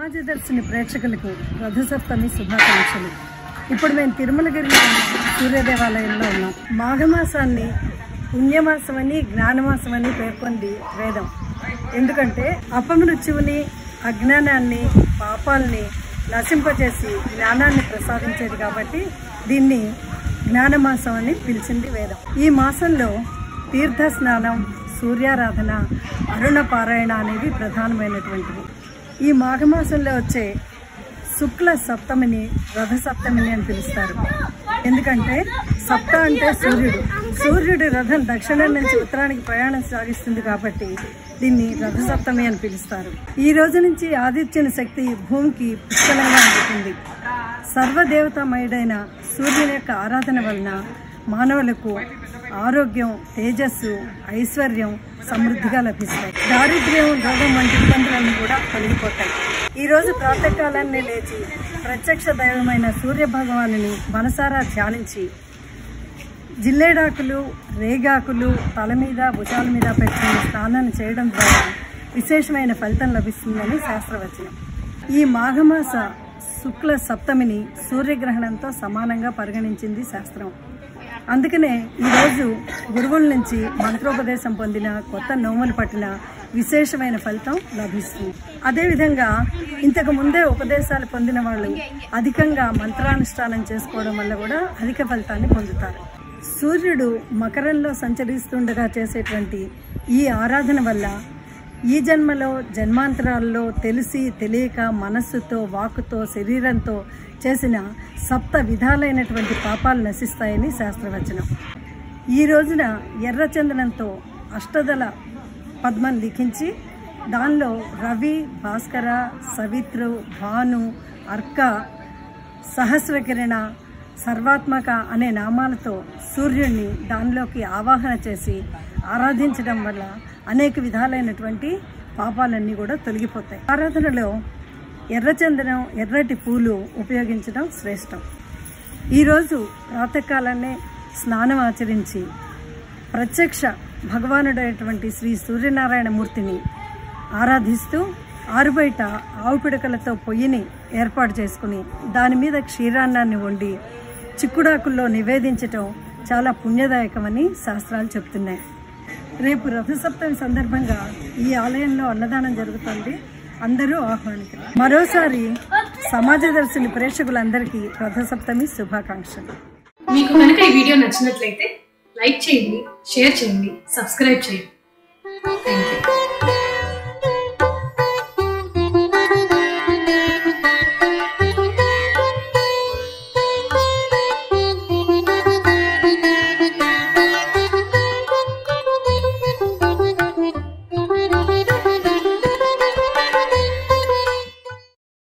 సమాజదర్శిని ప్రేక్షకులకు రథసప్తమి శుభాకాంక్షలు ఇప్పుడు మేము తిరుమలగిరిలో ఉన్న సూర్య దేవాలయంలో ఉన్నాం మాఘమాసాన్ని పుణ్యమాసమని జ్ఞానమాసమని పేర్కొంది వేదం ఎందుకంటే అపమృత్యువుని అజ్ఞానాన్ని పాపాలని నశింపజేసి జ్ఞానాన్ని ప్రసాదించేది కాబట్టి దీన్ని జ్ఞానమాసం అని పిలిచింది వేదం ఈ మాసంలో తీర్థ స్నానం సూర్యారాధన అరుణ పారాయణ అనేవి ప్రధానమైనటువంటివి ఈ మాఘమాసంలో వచ్చే శుక్ల సప్తమిని రథ సప్తమిని అని పిలుస్తారు ఎందుకంటే సప్త అంటే సూర్యుడు సూర్యుడి రథం దక్షిణం నుంచి ఉత్తరానికి ప్రయాణం సాగిస్తుంది కాబట్టి దీన్ని రథ సప్తమి అని పిలుస్తారు ఈ రోజు నుంచి ఆదిత్యుని శక్తి భూమికి పుష్కలంగా అందుతుంది సర్వదేవతామయుడైన సూర్యుని యొక్క ఆరాధన వలన మానవులకు ఆరోగ్యం తేజస్సు ఐశ్వర్యం సమృద్ధిగా లభిస్తాయి దారిద్ర్యం రోగం వంటి ఇబ్బందులన్నీ కూడా తొలగిపోతాయి ఈ రోజు ప్రాతకాలాన్ని లేచి ప్రత్యక్ష దైవమైన సూర్య భగవానుని మనసారా ధ్యానించి జిల్లేడాకులు రేగాకులు తల మీద భుజాల మీద పెట్టుకుని స్నానాన్ని చేయడం ద్వారా విశేషమైన ఫలితం లభిస్తుందని శాస్త్రవచనం ఈ మాఘమాస శుక్ల సప్తమిని సూర్యగ్రహణంతో సమానంగా పరిగణించింది శాస్త్రం అందుకనే ఈరోజు గురువుల నుంచి మంత్రోపదేశం పొందిన కొత్త నోములు పట్టిన విశేషమైన ఫలితం లభిస్తుంది అదేవిధంగా ఇంతకు ముందే ఉపదేశాలు పొందిన వాళ్ళు అధికంగా మంత్రానుష్ఠానం చేసుకోవడం వల్ల కూడా అధిక ఫలితాన్ని పొందుతారు సూర్యుడు మకరంలో సంచరిస్తుండగా చేసేటువంటి ఈ ఆరాధన వల్ల ఈ జన్మలో జన్మాంతరాల్లో తెలిసి తెలియక మనస్సుతో వాక్కుతో శరీరంతో చేసిన సప్త విధాలైనటువంటి పాపాలు నశిస్తాయని శాస్త్రవచనం ఈ రోజున ఎర్రచందనంతో అష్టదల పద్మం లిఖించి దానిలో రవి భాస్కర సవిత్రు భాను అర్క సహస్రకిరణ సర్వాత్మక అనే నామాలతో సూర్యుడిని దానిలోకి ఆవాహన చేసి ఆరాధించడం వల్ల అనేక విధాలైనటువంటి పాపాలన్నీ కూడా తొలగిపోతాయి ఆరాధనలో ఎర్రచందనం ఎర్రటి పూలు ఉపయోగించడం శ్రేష్టం ఈరోజు ప్రాతకాలాన్నే స్నానం ఆచరించి ప్రత్యక్ష భగవానుడైనటువంటి శ్రీ సూర్యనారాయణ మూర్తిని ఆరాధిస్తూ ఆరుబయట ఆవు పిడకలతో పొయ్యిని ఏర్పాటు చేసుకుని దాని మీద క్షీరాన్నాన్ని వండి చిక్కుడాకుల్లో నివేదించటం చాలా పుణ్యదాయకమని శాస్త్రాలు చెప్తున్నాయి రేపు రథసప్తమి సందర్భంగా ఈ ఆలయంలో అన్నదానం జరుగుతుంది అందరూ ఆహ్వానితులు మరోసారి సమాజదర్శిని ప్రేక్షకులందరికీ రథసప్తమి శుభాకాంక్షలు మీకు కనుక ఈ వీడియో నచ్చినట్లయితే లైక్ చేయండి షేర్ చేయండి సబ్స్క్రైబ్ చేయండి థ్యాంక్ యూ